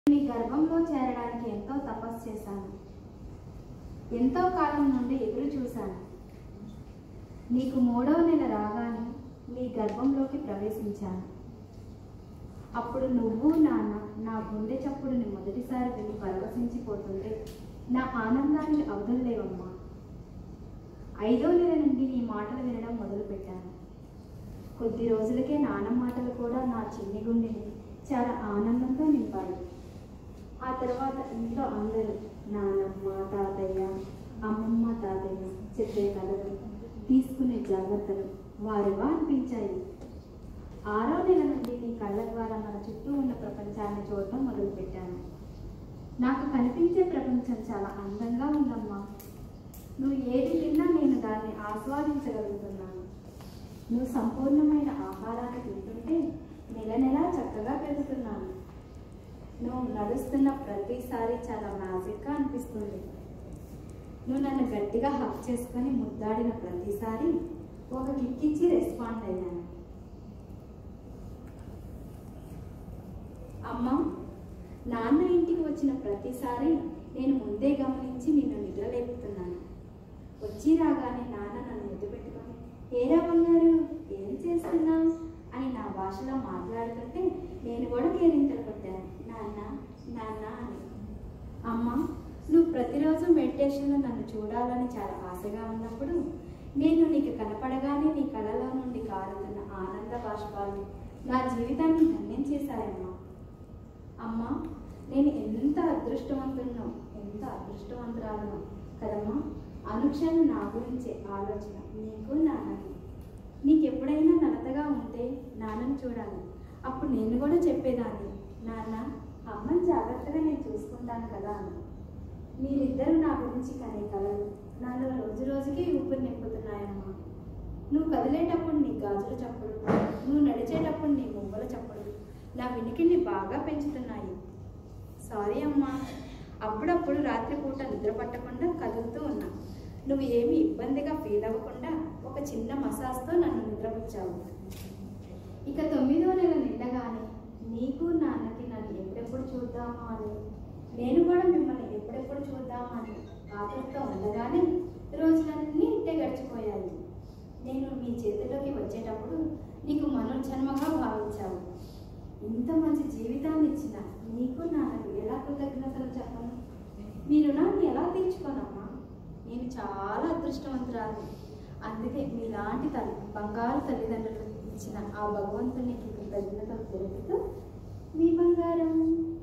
నీ గర్భంలో చేరడానికి ఎంతో తపస్సు చేశాను ఎంతో కాలం నుండి ఎదురు చూశాను నీకు మూడవ నెల రాగానే నీ గర్భంలోకి ప్రవేశించాను అప్పుడు నువ్వు నాన్న నా గుండె చప్పుడుని మొదటిసారి విని పరవశించిపోతుంటే నా ఆనందానికి అవధుల్లేవమ్మా ఐదో నెల నుండి నీ మాటలు వినడం మొదలుపెట్టాను కొద్ది రోజులకే నాన్న మాటలు కూడా నా చిన్ని గుండెని చాలా ఆనందంతో నింపాయి ఆ తర్వాత ఇంట్లో అందరూ నానమ్మ తాతయ్య అమ్మమ్మ తాతయ్య చెప్పే కథలు తీసుకునే జాగ్రత్తలు వారివా అనిపించాయి ఆరో నెల నుండి నీ కళ్ళ ద్వారా మన చుట్టూ ఉన్న ప్రపంచాన్ని చూడటం మొదలుపెట్టాను నాకు కనిపించే ప్రపంచం చాలా అందంగా ఉందమ్మా నువ్వు ఏది తిన్నా నేను దాన్ని ఆస్వాదించగలుగుతున్నాను నువ్వు సంపూర్ణమైన ఆహారాన్ని తింటుంటే నెల నెలా చక్కగా పెరుగుతున్నాను నువ్వు నడుస్తున్న ప్రతిసారి చాలా మ్యాజిక్గా అనిపిస్తుంది నువ్వు నన్ను గట్టిగా హక్ చేసుకొని ముద్దాడిన ప్రతిసారి ఒక కిక్ ఇచ్చి రెస్పాండ్ అయ్యాను అమ్మ నాన్న ఇంటికి వచ్చిన ప్రతిసారి నేను ముందే గమనించి నిన్ను నిద్రలేపుతున్నాను వచ్చి రాగానే నాన్న నన్ను ముద్దు పెట్టుకొని ఏరా బంగారు ఏం చేస్తున్నావు అని నా భాషలో మాట్లాడుతుంటే నేను కూడా కేరింతలు కొట్టాను నాన్న నాన్న అని అమ్మ నువ్వు ప్రతిరోజు మెడిటేషన్లో నన్ను చూడాలని చాలా ఆశగా ఉన్నప్పుడు నేను నీకు కనపడగానే నీ కళలో నుండి కారుతున్న ఆనంద బాష్పాలు నా జీవితాన్ని ధన్యం చేశాయమ్మా అమ్మా నేను ఎంత అదృష్టవంతున్నో ఎంత అదృష్టవంతురాలను కదమ్మా అనుక్షణం నా గురించే ఆలోచన నీకు నాన్నకి నీకు ఎప్పుడైనా నలతగా ఉంటే నాన్నని చూడాలి అప్పుడు నేను కూడా చెప్పేదాన్ని నాన్న అమ్మని జాగ్రత్తగా నేను చూసుకుంటాను కదా అని మీరిద్దరూ నా గురించి కనే కలలు నాలో రోజు రోజుకి ఊపిరి నింపుతున్నాయమ్మా నువ్వు కదిలేటప్పుడు నీ గాజుల చప్పుడు నువ్వు నడిచేటప్పుడు నీ మువ్వల చప్పుడు నా వినికిడిని బాగా పెంచుతున్నాయి సారీ అమ్మా అప్పుడప్పుడు రాత్రిపూట నిద్ర పట్టకుండా కదులుతూ ఉన్నా నువ్వు ఏమీ ఇబ్బందిగా ఫీల్ అవ్వకుండా ఒక చిన్న మసాజ్తో నన్ను నిద్రపుచ్చావు ఇక తొమ్మిదో నెల నిండగానే నీకు నాన్నకి నన్ను ఎప్పుడెప్పుడు చూద్దామా అని నేను కూడా మిమ్మల్ని ఎప్పుడెప్పుడు చూద్దామా అని ఆతృతతో ఉండగానే రోజులన్నీ ఇంటే గడిచిపోయాయి నేను మీ చేతిలోకి వచ్చేటప్పుడు నీకు మనోజన్మగా భావించావు ఇంత మంచి జీవితాన్ని ఇచ్చిన నీకు నాన్నకు ఎలా కృతజ్ఞతలు చెప్పను మీ రుణాన్ని ఎలా తీర్చుకోనమ్మా నేను చాలా అదృష్టవంతురాలు అందుకే మీలాంటి తల్లి బంగారు తల్లిదండ్రులు ఇచ్చిన ఆ భగవంతునికి కృతజ్ఞతలు తెలుపుతూ మీ బంగారం